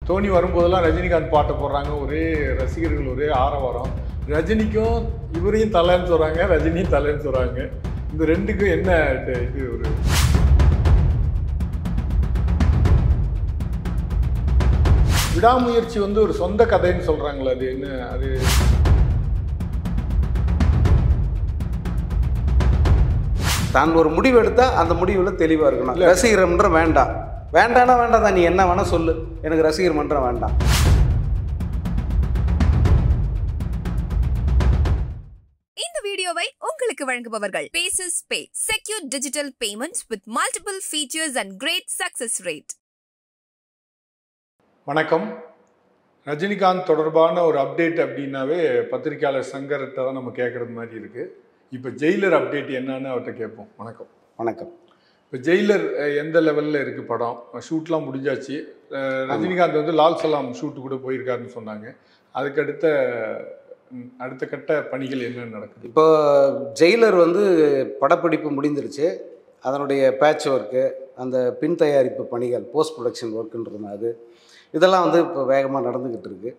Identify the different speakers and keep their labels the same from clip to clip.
Speaker 1: தோனி வரும்போதெல்லாம் ரஜினிகாந்த் பாட்டை போடுறாங்க ஒரே ரசிகர்கள் ஒரே ஆரவாரம் ரஜினிக்கும் இவரையும் தலைன்னு சொல்கிறாங்க ரஜினியும் தலைன்னு சொல்கிறாங்க இந்த ரெண்டுக்கும் என்ன ட- இது ஒரு விடாமுயற்சி வந்து ஒரு சொந்த கதைன்னு சொல்கிறாங்களே அது என்ன அது
Speaker 2: தான் ஒரு முடிவு எடுத்தால் அந்த முடிவில் தெளிவாக இருக்கணும்
Speaker 1: இல்ல.
Speaker 2: ரசிகர் மன்றம் வேண்டாம் வேண்டாம்னா வேண்டாம் தான் நீ என்ன வேணால் சொல்லு எனக்கு ரசிகர் மன்றம் வேண்டாம்
Speaker 3: இந்த வீடியோவை உங்களுக்கு வழங்குபவர்கள் Paces Pay secure digital payments with multiple features and great success rate
Speaker 1: வணக்கம் ரஜினிகாந்த் தொடர்பான ஒரு அப்டேட் அப்படின்னாவே பத்திரிக்கையாளர் சங்கர்கிட்ட தான் நம்ம கேட்குறது மாதிரி இருக்குது இப்போ ஜெயிலர் அப்டேட் என்னன்னு அவர்கிட்ட கேட்போம் வணக்கம்
Speaker 2: வணக்கம்
Speaker 1: இப்போ ஜெயிலர் அஹ், எந்த லெவலில் இருக்குது படம் ஷூட்லாம் முடிஞ்சாச்சு அஹ், ரஜினிகாந்த் வந்து லால் சலாம் ஷூட்டு கூட போயிருக்காருன்னு சொன்னாங்க அதுக்கு அடுத்த ம், அடுத்த கட்ட பணிகள் என்ன நடக்குது
Speaker 2: இப்போ ஜெயிலர் வந்து படப்பிடிப்பு முடிந்துருச்சு அதனுடைய பேட்ச் ஒர்க்கு அந்த பின் தயாரிப்பு பணிகள் போஸ்ட் ப்ரொடக்ஷன் ஒர்க்குன்றது அது இதெல்லாம் வந்து இப்போ வேகமாக நடந்துக்கிட்டு இருக்கு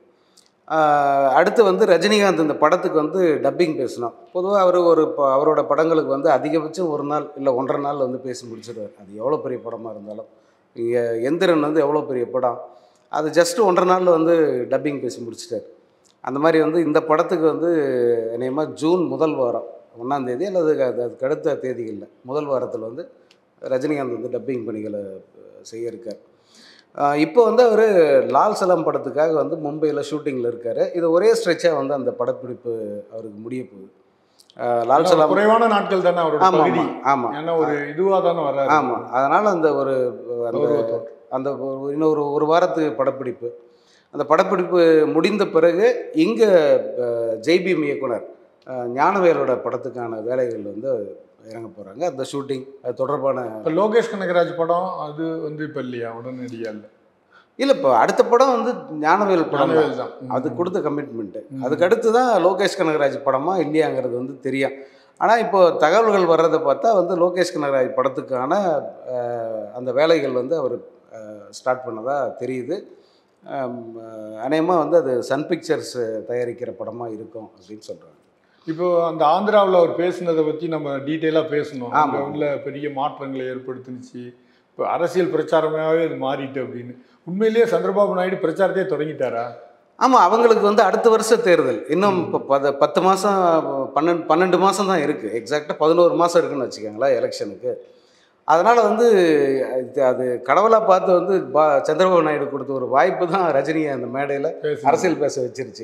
Speaker 2: ஆஹ் அடுத்து வந்து ரஜினிகாந்த் இந்த படத்துக்கு வந்து டப்பிங் பேசணும் பொதுவாக அவர் ஒரு ப- அவரோட படங்களுக்கு வந்து அதிகபட்சம் ஒரு நாள் இல்லை ஒன்றரை நாள் வந்து பேசி முடிச்சிடுவார் அது எவ்வளோ பெரிய படமாக இருந்தாலும் இங்கே எந்திரன் வந்து எவ்வளோ பெரிய படம் அது ஜஸ்ட் ஒன்றரை நாளில் வந்து டப்பிங் பேசி முடிச்சிட்டார் அந்த மாதிரி வந்து இந்த படத்துக்கு வந்து நியமாக ஜூன் முதல் வாரம் ஒன்றாந்தேதி அல்லது அது அதுக்கு அடுத்த தேதிகளில் முதல் வாரத்தில் வந்து ரஜினிகாந்த் வந்து டப்பிங் பணிகளை அஹ், செய்ய இருக்கார் ஆஹ் இப்போ வந்து அவர் லால் சலாம் படத்துக்காக வந்து மும்பையில் ஷூட்டிங்கில் இருக்கார் இது ஒரே ஸ்ட்ரெச்சாக வந்து அந்த படப்பிடிப்பு அவருக்கு முடிய போகுது ஆஹ் லால் சலாம்
Speaker 1: குறைவான நாட்கள் தானே அவரோட
Speaker 2: ஆமாம்
Speaker 1: பகுதி
Speaker 2: ஆமாம் ஆமாம்
Speaker 1: ஏன்னா ஒரு இதுவாக தானே வர்றாரு
Speaker 2: ஆமாம் அதனால் அந்த ஒரு அந்த
Speaker 1: கௌரவத்தோட.
Speaker 2: அந்த ஒரு- இன்னொரு ஒரு வாரத்துக்கு படப்பிடிப்பு அந்த படப்பிடிப்பு முடிந்த பிறகு இங்கே ஜெய்பீம் இயக்குனர் அஹ், ஞானவேலோட படத்துக்கான வேலைகள் வந்து இறங்க போகிறாங்க அந்த ஷூட்டிங் அது தொடர்பான
Speaker 1: இப்போ லோகேஷ் கனகராஜ் படம் அது வந்து இப்போ இல்லையா உடனடியாக இல்லை
Speaker 2: இல்லை இப்போ அடுத்த படம் வந்து ஞானவேல் படம் தான்.
Speaker 1: ஞானவேல் தான் ம்.
Speaker 2: அது கொடுத்த கமிட்மெண்ட்டு
Speaker 1: ம்.
Speaker 2: அதுக்கு அடுத்து தான் லோகேஷ் கனகராஜ் படமா இல்லையாங்கிறது வந்து தெரியும் ஆனால் இப்போ தகவல்கள் வர்றதை பார்த்தா வந்து லோகேஷ் கனகராஜ் படத்துக்கான அஹ், அந்த வேலைகள் வந்து அவர் ஸ்டார்ட் பண்ணதா தெரியுது அநேகமாக வந்து அது சன் பிக்சர்ஸ் தயாரிக்கிற படமாக இருக்கும் அப்படின்னு சொல்கிறாங்க
Speaker 1: இப்போ அந்த ஆந்திராவில் அவர் பேசுனதை பற்றி நம்ம டீட்டெயிலாக பேசணும்
Speaker 2: ஆமா.
Speaker 1: அங்கே உள்ள பெரிய மாற்றங்களை ஏற்படுத்துனுச்சு இப்போ அரசியல் பிரச்சாரமாகவே இது மாறிட்டு அப்படின்னு உண்மையிலேயே சந்திரபாபு நாயுடு பிரச்சாரத்தையே தொடங்கிட்டாரா
Speaker 2: ஆமாம் அவங்களுக்கு வந்து அடுத்த வருஷ தேர்தல் இன்னும் இப்போ பத பத்து மாதம் பன்னெண்டு பன்னெண்டு மாதம் தான் இருக்குது எக்ஸாக்டாக பதினோரு மாதம் இருக்குன்னு வச்சுக்கோங்களேன் எலெக்ஷனுக்கு அதனால் வந்து இது அது கடவுளாக பார்த்து வந்து பா சந்திரபாபு நாயுடு கொடுத்த ஒரு வாய்ப்பு தான் ரஜினியை அந்த மேடையில்
Speaker 1: பேசு
Speaker 2: அரசியல் பேச வச்சிருச்சு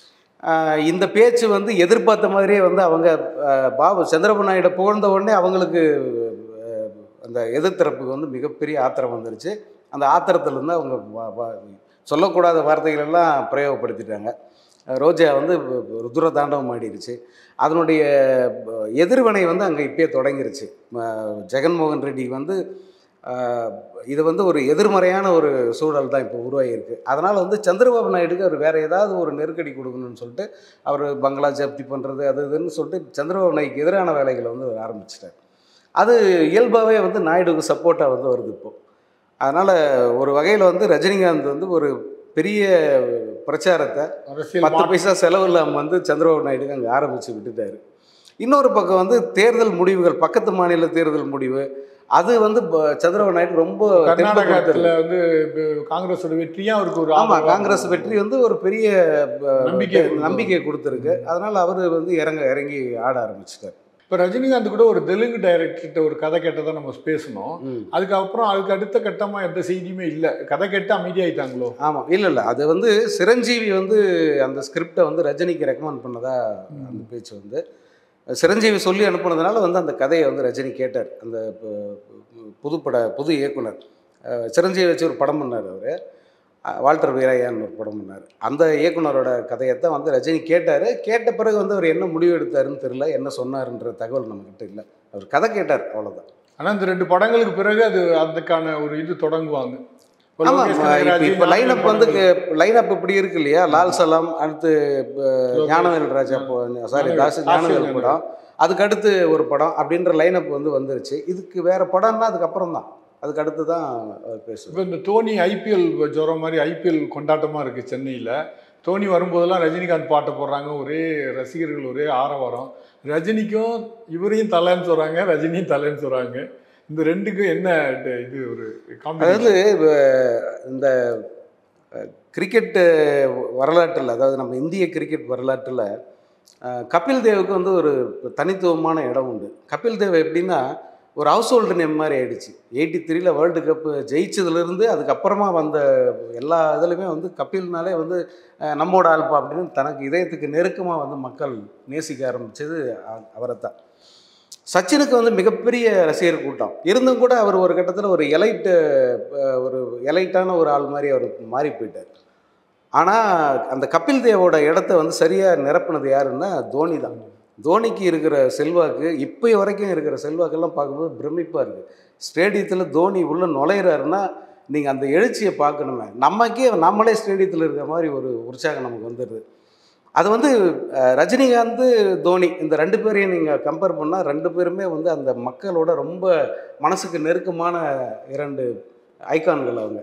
Speaker 2: ஆஹ் இந்த பேச்சு வந்து எதிர்பார்த்த மாதிரியே வந்து அவங்க ஆஹ் பாபு சந்திரபாபு நாயுடு புகழ்ந்த உடனே அவங்களுக்கு ஆஹ் அந்த எதிர்த்தரப்புக்கு வந்து மிகப்பெரிய ஆத்திரம் வந்துருச்சு அந்த ஆத்திரத்துலேருந்து அவங்க வா- வா- சொல்லக்கூடாத வார்த்தைகள் எல்லாம் பிரயோகப்படுத்திட்டாங்க ரோஜா வந்து ருத்ர தாண்டவம் ஆடிருச்சு அதனுடைய ப- எதிர்வினை வந்து அங்கே இப்பயே தொடங்கிருச்சு ம- ஜெகன்மோகன் ரெட்டி வந்து ஆஹ், இது வந்து ஒரு எதிர்மறையான ஒரு சூழல் தான் இப்போ உருவாகியிருக்கு அதனால் வந்து சந்திரபாபு நாயுடுக்கு அவர் வேறு ஏதாவது ஒரு நெருக்கடி கொடுக்கணும்னு சொல்லிட்டு அவர் பங்களா ஜப்தி பண்ணுறது அது இதுன்னு சொல்லிட்டு சந்திரபாபு நாயுடுக்கு எதிரான வேலைகளை வந்து அவர் ஆரம்பிச்சிட்டார் அது இயல்பாகவே வந்து நாயுடுக்கு சப்போர்ட்டாக வந்து வருது இப்போ அதனால் ஒரு வகையில் வந்து ரஜினிகாந்த் வந்து ஒரு பெரிய பிரச்சாரத்தை
Speaker 1: அரசியல்
Speaker 2: பத்து
Speaker 1: மாற்றம்
Speaker 2: பைசா செலவு இல்லாமல் வந்து சந்திரபாபு நாயுடுக்கு அங்கே ஆரம்பித்து விட்டுட்டாரு இன்னொரு பக்கம் வந்து தேர்தல் முடிவுகள் பக்கத்து மாநில தேர்தல் முடிவு அது வந்து ப- சந்திரபாபு நாயுடு ரொம்ப தெம்பை கொடுத்தது.
Speaker 1: கர்நாடகத்தில் வந்து இப்போ காங்கிரஸோட வெற்றியும் அவருக்கு ஒரு
Speaker 2: ஆமாம்
Speaker 1: ஆதரவா
Speaker 2: காங்கிரஸ்
Speaker 1: இருந்தது.
Speaker 2: வெற்றி வந்து ஒரு பெரிய ப-
Speaker 1: நம்பிக்கை கொடுத்தது.
Speaker 2: நம்பிக்கை கொடுத்துருக்கு அதனால் அவர் வந்து இறங்க இறங்கி ஆட ஆரம்பிச்சிட்டார்
Speaker 1: இப்போ ரஜினிகாந்த் கூட ஒரு தெலுங்கு டைரக்டர்கிட்ட ஒரு கதை கேட்டதை நம்ம பேசணும்
Speaker 2: ம்
Speaker 1: அதுக்கப்புறம் அதுக்கு அடுத்த கட்டமாக எந்த செய்தியுமே இல்லை கதை கேட்டு அமைதியாயிட்டாங்களோ
Speaker 2: ஆமாம் இல்லை இல்லை அது வந்து சிரஞ்சீவி வந்து அந்த ஸ்கிரிப்டை வந்து ரஜினிக்கு ரெக்கமெண்ட் பண்ணதா அந்த பேச்சு வந்து சிரஞ்சீவி சொல்லி அனுப்புனதுனால வந்து அந்த கதையை வந்து ரஜினி கேட்டார் அந்த பு- புதுப்பட புது இயக்குனர் அஹ் சிரஞ்சீவி வச்சு ஒரு படம் பண்ணார் அவர் வால்டர் வீரையான்னு ஒரு படம் பண்ணார் அந்த இயக்குனரோட கதையைத்தான் வந்து ரஜினி கேட்டார் கேட்ட பிறகு வந்து அவர் என்ன முடிவு எடுத்தாருன்னு தெரியல என்ன சொன்னாருன்ற தகவல் நம்மக்கிட்ட இல்லை அவர் கதை கேட்டார் அவ்வளோதான்
Speaker 1: ஆனால் இந்த ரெண்டு படங்களுக்கு பிறகு அது அதுக்கான ஒரு இது தொடங்குவாங்க இப்ப
Speaker 2: ஆமாம்
Speaker 1: லோகேஷ்
Speaker 2: இப்போ
Speaker 1: கனகராஜ்,
Speaker 2: இப்போ லைனப் வந்து
Speaker 1: ஞானவேல்
Speaker 2: லைனப் இப்படி இருக்கு இல்லையா லால் சலாம் அடுத்து
Speaker 1: லோகேஷ்.
Speaker 2: ஞானவேல் ராஜா சாரி
Speaker 1: ஞானவேல்.
Speaker 2: தாஸ்
Speaker 1: தாஸ்
Speaker 2: ஞானவேல்
Speaker 1: ஞானவேல்.
Speaker 2: படம் அதுக்கு அடுத்து ஒரு படம் அப்படின்ற லைனப் வந்து வந்துருச்சு இதுக்கு வேற படம்னா அதுக்கப்புறம் தான் அதுக்கு அடுத்து தான் அவர் பேசுவார்
Speaker 1: இப்போ இந்த தோனி ஐபிஎல் ஜுரம் மாதிரி ஐபிஎல் கொண்டாட்டமாக இருக்குது சென்னையில் தோனி வரும்போதெல்லாம் ரஜினிகாந்த் பாட்டு போடுறாங்க ஒரே ரசிகர்கள் ஒரே ஆரவாரம் ரஜினிக்கும் இவரையும் தலைன்னு சொல்கிறாங்க ரஜினியும் தலைன்னு சொல்கிறாங்க இந்த ரெண்டுக்கும் என்ன ட- இது ஒரு
Speaker 2: அதாவது
Speaker 1: காம்பினேஷன்
Speaker 2: இப்ப இந்த கிரிக்கெட்டு வரலாற்றில் அதாவது நம்ம இந்திய கிரிக்கெட் வரலாற்றில் அஹ், கபில் தேவுக்கு வந்து ஒரு தனித்துவமான இடம் உண்டு கபில் தேவ் எப்படின்னா ஒரு ஹவுஸ் ஹோல்டு நேம் மாதிரி ஆயிடுச்சு எயிட்டி த்ரீல வேர்ல்டு கப்பு ஜெயிச்சதுலேருந்து அதுக்கப்புறமா வந்த எல்லா இதுலையுமே வந்து கபில்னாலே வந்து அஹ், நம்மோட ஆல்பா அப்படின்னு தனக்கு இதயத்துக்கு நெருக்கமாக வந்து மக்கள் நேசிக்க ஆரம்பித்தது அவரை தான் சச்சினுக்கு வந்து மிகப்பெரிய ரசிகர் கூட்டம் இருந்தும் கூட அவர் ஒரு கட்டத்தில் ஒரு எலைட்டு ஒரு எலைட்டான ஒரு ஆள் மாதிரி அவர் மாறி போயிட்டார் ஆனால் அந்த கபில் தேவோட இடத்த வந்து சரியாக நிரப்புனது யாருன்னா தோனி தான் தோனிக்கு இருக்கிற செல்வாக்கு இப்போ வரைக்கும் இருக்கிற செல்வாக்கெல்லாம் பார்க்கும்போது பிரமிப்பாக இருக்குது ஸ்டேடியத்தில் தோனி உள்ளே நுழையிறாருன்னா நீங்கள் அந்த எழுச்சியை பார்க்கணுமே நமக்கே நம்மளே ஸ்டேடியத்தில் இருக்கிற மாதிரி ஒரு உற்சாகம் நமக்கு வந்துடுது அது வந்து அஹ், ரஜினிகாந்த் தோனி இந்த ரெண்டு பேரையும் நீங்கள் கம்பேர் பண்ணால் ரெண்டு பேருமே வந்து அந்த மக்களோட ரொம்ப மனசுக்கு நெருக்கமான இரண்டு ஐகான்கள் அவங்க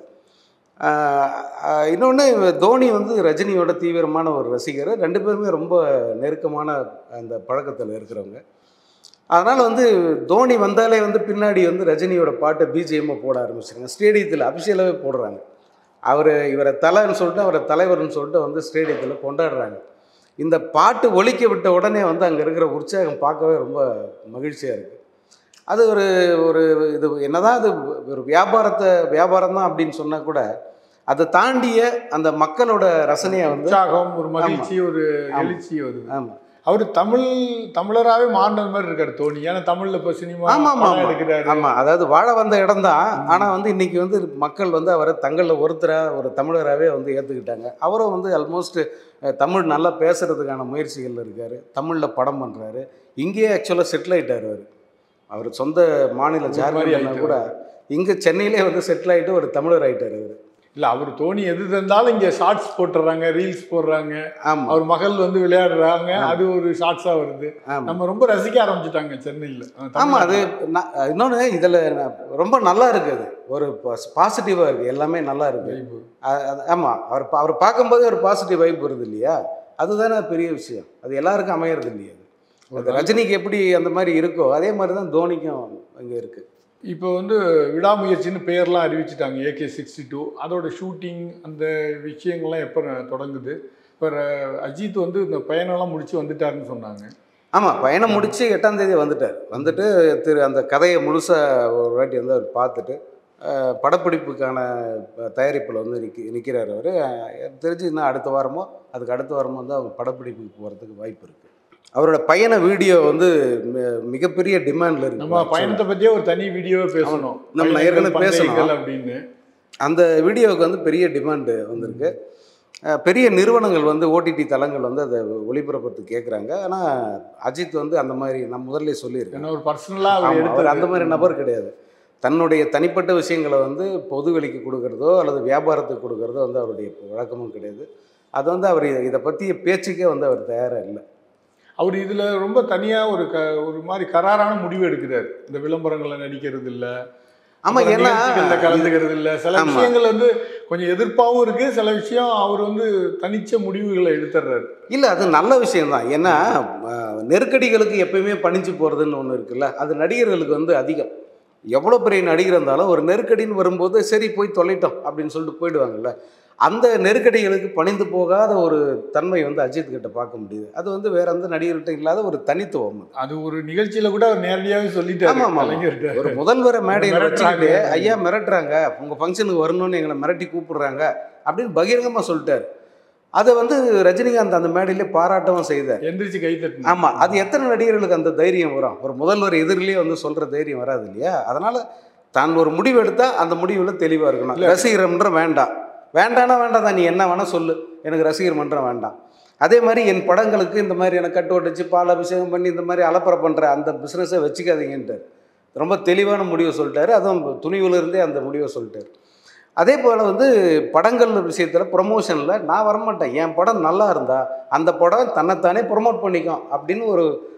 Speaker 2: இன்னொன்று தோனி வந்து ரஜினியோட தீவிரமான ஒரு ரசிகர் ரெண்டு பேருமே ரொம்ப நெருக்கமான அந்த பழக்கத்தில் இருக்கிறவங்க அதனால் வந்து தோனி வந்தாலே வந்து பின்னாடி வந்து ரஜினியோட பாட்டை பிஜிஎம்மை போட ஆரம்பிச்சிருங்க ஸ்டேடியத்தில் அபிஷியலாகவே போடுறாங்க அவர் இவரை தலைன்னு சொல்லிட்டு அவரை தலைவர்னு சொல்லிட்டு வந்து ஸ்டேடியத்தில் கொண்டாடுறாங்க இந்த பாட்டு ஒலிக்க விட்ட உடனே வந்து அங்கே இருக்கிற உற்சாகம் பார்க்கவே ரொம்ப மகிழ்ச்சியாக இருக்குது அது ஒரு ஒரு இது என்னதான் அது ஒரு வியாபாரத்தை வியாபாரம் தான் அப்படின்னு சொன்னால் கூட அதை தாண்டிய அந்த மக்களோட ரசனையை வந்து
Speaker 1: உற்சாகம் ஒரு மகிழ்ச்சி ஒரு
Speaker 2: ஆமா.
Speaker 1: எழுச்சி வருது
Speaker 2: ஆமாம்
Speaker 1: அவர் தமிழ் தமிழராகவே மாறினது மாதிரி இருக்காரு தோனி ஏன்னா தமிழ்ல இப்போ சினிமா
Speaker 2: ஆமா, ஆமா,
Speaker 1: படம்
Speaker 2: ஆமா.
Speaker 1: எடுக்கிறாரு
Speaker 2: ஆமாம் அதாவது வாழ வந்த இடம் தான் ஆனால் வந்து இன்னைக்கு வந்து மக்கள் வந்து அவரை தங்களில் ஒருத்தராக ஒரு தமிழராகவே வந்து ஏற்றுக்கிட்டாங்க அவரும் வந்து ஆல்மோஸ்ட் தமிழ் நல்லா பேசுகிறதுக்கான முயற்சிகள் இருக்கார் தமிழில் படம் பண்ணுறாரு இங்கேயே ஆக்சுவலாக செட்டில் ஆயிட்டார் அவர் அவர் சொந்த மாநில
Speaker 1: ஒரு மாதிரி
Speaker 2: ஜார்க்கண்ட்
Speaker 1: ஆயிட்டாரு.
Speaker 2: கூட இங்கே சென்னையிலே வந்து செட்டில் ஆகிட்டு ஒரு தமிழர் ஆயிட்டார் அவர்
Speaker 1: இல்ல அவர் தோனி எது தந்தாலும் இங்க ஷார்ட்ஸ் போட்டுறாங்க ரீல்ஸ் போடுறாங்க
Speaker 2: ஆமாம்
Speaker 1: அவர் மகள் வந்து விளையாடுறாங்க அது ஒரு ஷார்ட்ஸா வருது
Speaker 2: ஆமாம்
Speaker 1: நம்ம ரொம்ப ரசிக்க ஆரம்பிச்சிட்டாங்க சென்னையில அஹ்
Speaker 2: ஆமாம் அது
Speaker 1: தமிழ்நாட்டுல.
Speaker 2: ந- இன்னொன்று இதில் ரொம்ப நல்லா இருக்குது ஒரு பாசிட்டிவாக இருக்குது எல்லாமே நல்லா இருக்குது
Speaker 1: வைபு.
Speaker 2: ஆமாம் அவர் பா- அவர் பார்க்கும்போது ஒரு பாசிட்டிவ் வைப் வருது இல்லையா அதுதானே பெரிய விஷயம் அது எல்லாருக்கும் அமையறது இல்லையா அது அது ரஜினிக்கு எப்படி அந்த மாதிரி இருக்கோ அதே மாதிரி தான் தோனிக்கும் இங்கே இருக்குது
Speaker 1: இப்போ வந்து விடாமுயற்சின்னு பேர்லாம் அறிவிச்சிட்டாங்க ஏகே சிக்ஸ்டி டூ அதோட ஷூட்டிங் அந்த விஷயங்கள்லாம் எப்போ தொடங்குது இப்போ ர- அஜித் வந்து இந்த பயணம்லாம் முடிச்சு வந்துட்டாருன்னு சொன்னாங்க
Speaker 2: ஆமாம் பயணம் முடித்து எட்டாம் தேதி வந்துட்டார் வந்துட்டு திரு அந்த கதையை முழுசாக ஒரு வாட்டி வந்து அவர் பார்த்துட்டு அஹ், படப்பிடிப்புக்கான தயாரிப்பில் வந்து நிற்கி நிற்கிறார் அவர் தெரிஞ்சு இன்னும் அடுத்த வாரமோ அதுக்கு அடுத்த வாரமோ வந்து அவங்க படப்பிடிப்புக்கு போகிறதுக்கு வாய்ப்பு இருக்குது அவரோட பயண வீடியோ வந்து மி- மிகப்பெரிய டிமாண்டில் இருக்கு
Speaker 1: நம்ம பயணத்தை பற்றியே ஒரு தனி வீடியோவே பேசணும்
Speaker 2: நம்ம
Speaker 1: பயணங்கள்,
Speaker 2: ஏற்கனவே பேசணும்.
Speaker 1: பந்தயங்கள் அப்படின்னு
Speaker 2: அந்த வீடியோவுக்கு வந்து பெரிய டிமாண்டு வந்திருக்கு அஹ் பெரிய நிறுவனங்கள் வந்து ஓடிடி தளங்கள் வந்து அதை ஒளிபரப்புறதுக்கு கேட்குறாங்க ஆனால் அஜித் வந்து அந்த மாதிரி நான் முதல்ல சொல்லியிருக்கேன்
Speaker 1: ஏன்னா ஒரு பர்சனலாக அவர்
Speaker 2: ஆமா,
Speaker 1: எடுத்து
Speaker 2: அவர் அந்த மாதிரி நபர் கிடையாது தன்னுடைய தனிப்பட்ட விஷயங்களை வந்து பொதுவெளிக்கு கொடுக்கறதோ அல்லது வியாபாரத்துக்கு கொடுக்கறதோ வந்து அவருடைய வழக்கமும் கிடையாது அது வந்து அவர் இதை- இதை பற்றிய பேச்சுக்கே வந்து அவர் தயாராக இல்லை
Speaker 1: அவர் இதுல ரொம்ப தனியா ஒரு க ஒரு மாதிரி கராரான முடிவு எடுக்கிறார் இந்த விளம்பரங்களை நடிக்கிறது இல்ல
Speaker 2: ஆமாம்
Speaker 1: அப்புறம்
Speaker 2: ஏன்னா
Speaker 1: நிகழ்ச்சிகள்ல கலந்துக்கிறது இல்ல சில
Speaker 2: ஆமா.
Speaker 1: விஷயங்கள் வந்து கொஞ்சம் எதிர்ப்பாகவும் இருக்கு சில விஷயம் அவர் வந்து தனிச்ச முடிவுகளை எடுத்துடுறாரு
Speaker 2: இல்லை அது நல்ல விஷயம்தான் ஏன்னா அஹ், நெருக்கடிகளுக்கு எப்பயுமே பணிஞ்சு போகிறதுன்னு ஒன்று இருக்குல்ல அது நடிகர்களுக்கு வந்து அதிகம் எவ்வளோ பெரிய நடிகர் இருந்தாலும் ஒரு நெருக்கடின்னு வரும்போது சரி போய் தொலைட்டோம் அப்படின்னு சொல்லிட்டு போயிடுவாங்கல்ல அந்த நெருக்கடிகளுக்கு பணிந்து போகாத ஒரு தன்மை வந்து அஜித் கிட்ட பார்க்க முடியுது அது வந்து வேற எந்த நடிகர்கிட்ட இல்லாத ஒரு தனித்துவம் அது.
Speaker 1: அது ஒரு நிகழ்ச்சியில கூட அவர் நேரடியாவே சொல்லிட்டாரு
Speaker 2: ஆமா, ஆமா, ஆமா.
Speaker 1: கலைஞர்கிட்ட
Speaker 2: ஒரு முதல்வரை மேடையில்
Speaker 1: மிரட்டுறாங்க.
Speaker 2: வச்சுக்கிட்டு ஐயா மிரட்டுறாங்க உங்கள் ஃபங்க்ஷனுக்கு வரணும்னு எங்களை மிரட்டி கூப்பிடுறாங்க அப்படின்னு பகிரங்கமாக சொல்லிட்டாரு அதை வந்து ரஜினிகாந்த் அந்த மேடையிலே பாராட்டவும் செய்தார்
Speaker 1: எந்திரிச்சு கை தட்டினார்
Speaker 2: ஆமாம் அது எத்தனை நடிகர்களுக்கு அந்த தைரியம் வரும் ஒரு முதல்வர் எதிரிலேயே வந்து சொல்கிற தைரியம் வராது இல்லையா அதனால் தான் ஒரு முடிவு எடுத்தால் அந்த முடிவில் தெளிவாக இருக்கணும்
Speaker 1: இல்ல.
Speaker 2: ரசிகர் மன்றம் வேண்டாம் வேண்டானா வேண்டாம் தான் நீ என்ன வேணால் சொல்லு எனக்கு ரசிகர் மன்றம் வேண்டாம் அதே மாதிரி என் படங்களுக்கு இந்த மாதிரி எனக்கு கட்டு ஒட்டிச்சு பால் அபிஷேகம் பண்ணி இந்த மாதிரி அலப்பறை பண்ணுற அந்த பிஸ்னஸை வச்சுக்காதீங்கன்ட்டார் ரொம்ப தெளிவான முடிவை சொல்லிட்டாரு அதுவும் துணிவுல இருந்தே அந்த முடிவை சொல்லிட்டாரு அதே போல் வந்து படங்கள் விஷயத்தில் ப்ரொமோஷனில் நான் வரமாட்டேன் என் படம் நல்லா இருந்தால் அந்த படம் தன்னைத்தானே ப்ரொமோட் பண்ணிக்கும் அப்படின்னு ஒரு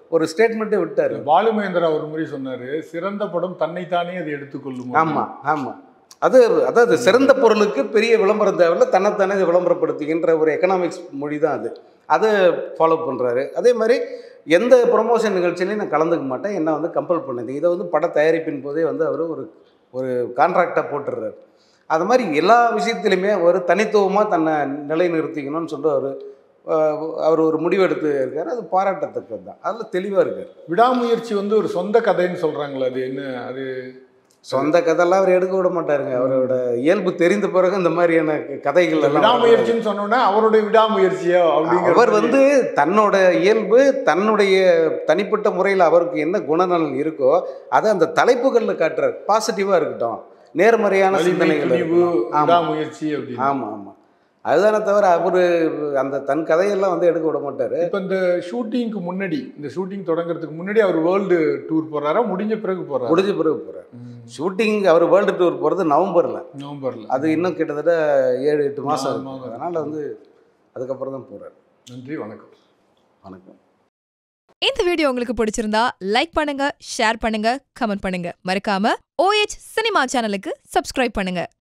Speaker 2: ஒரு ஸ்டேட்மெண்ட்டே விட்டார்
Speaker 1: பாலுமேந்திரா ஒரு முறை சொன்னாரு சிறந்த படம் தன்னைத்தானே அது எடுத்துக்கொள்ளும்
Speaker 2: ஆமாம் ஆமாம் அது அதாவது சிறந்த பொருளுக்கு பெரிய விளம்பரம் தேவையில்ல தன்னைத்தானே இது விளம்பரப்படுத்திக்கின்ற ஒரு எக்கனாமிக்ஸ் மொழி தான் அது அதை ஃபாலோ பண்ணுறாரு அதே மாதிரி எந்த ப்ரொமோஷன் நிகழ்ச்சியிலையும் நான் கலந்துக்க மாட்டேன் என்ன வந்து கம்பல் பண்ணுது இதை வந்து பட தயாரிப்பின் போதே வந்து அவர் ஒரு ஒரு கான்ட்ராக்டாக போட்டுடுறாரு அது மாதிரி எல்லா விஷயத்துலையுமே ஒரு தனித்துவமாக தன்னை நிலைநிறுத்திக்கணும்னு சொல்லிட்டு அவர் அவர் ஒரு முடிவெடுத்து இருக்கார் அது பாராட்டத்தக்கது தான் அதில் தெளிவாக இருக்கார்
Speaker 1: விடாமுயற்சி வந்து ஒரு சொந்த கதைன்னு சொல்றாங்களே அது என்ன அது
Speaker 2: சொந்த கதையெல்லாம் அவர் எடுக்க விட மாட்டாருங்க அவரோட இயல்பு தெரிந்த பிறகு இந்த மாதிரியான கதைகள் எல்லாம்
Speaker 1: விடாமுயற்சின்னு சொன்னோன்னா அவருடைய விடாமுயற்சியா அப்படிங்கிற
Speaker 2: அவர் வந்து தன்னோட இயல்பு தன்னுடைய தனிப்பட்ட முறையில் அவருக்கு என்ன குணநலன் இருக்கோ அதை அந்த தலைப்புகளில் காட்டுறார் பாசிட்டிவாக இருக்கட்டும் நேர்மறையான
Speaker 1: வலிமை,
Speaker 2: சிந்தனைகள்
Speaker 1: துணிவு
Speaker 2: இருக்கணும். ஆமா
Speaker 1: விடாமுயற்சி அப்படின்னு
Speaker 2: ஆமாம் ஆமாம் அதுதானே தவிர அவர் அந்த தன் கதையெல்லாம் வந்து எடுக்க விட மாட்டார்
Speaker 1: இப்போ இந்த ஷூட்டிங்க்கு முன்னாடி இந்த ஷூட்டிங் தொடங்குறதுக்கு முன்னாடி அவர் வேர்ல்டு டூர் போறாரா முடிஞ்ச பிறகு போறாரா
Speaker 2: முடிஞ்ச பிறகு போகிறார் ஷூட்டிங் அவர் வேர்ல்டு டூர் போகிறது நவம்பரில்
Speaker 1: நவம்பர்ல
Speaker 2: அது இன்னும் கிட்டத்தட்ட ஏழு எட்டு மாதம்
Speaker 1: நாலு
Speaker 2: இருக்கும்
Speaker 1: மாதம்.
Speaker 2: அதனால் வந்து அதுக்கப்புறம் தான் போகிறார்
Speaker 1: நன்றி வணக்கம்
Speaker 2: வணக்கம்
Speaker 3: இந்த வீடியோ உங்களுக்கு பிடிச்சிருந்தா லைக் பண்ணுங்க ஷேர் பண்ணுங்க கமெண்ட் பண்ணுங்க மறக்காம ஓஎச் சினிமா சேனலுக்கு சப்ஸ்கிரைப் பண்ணுங்க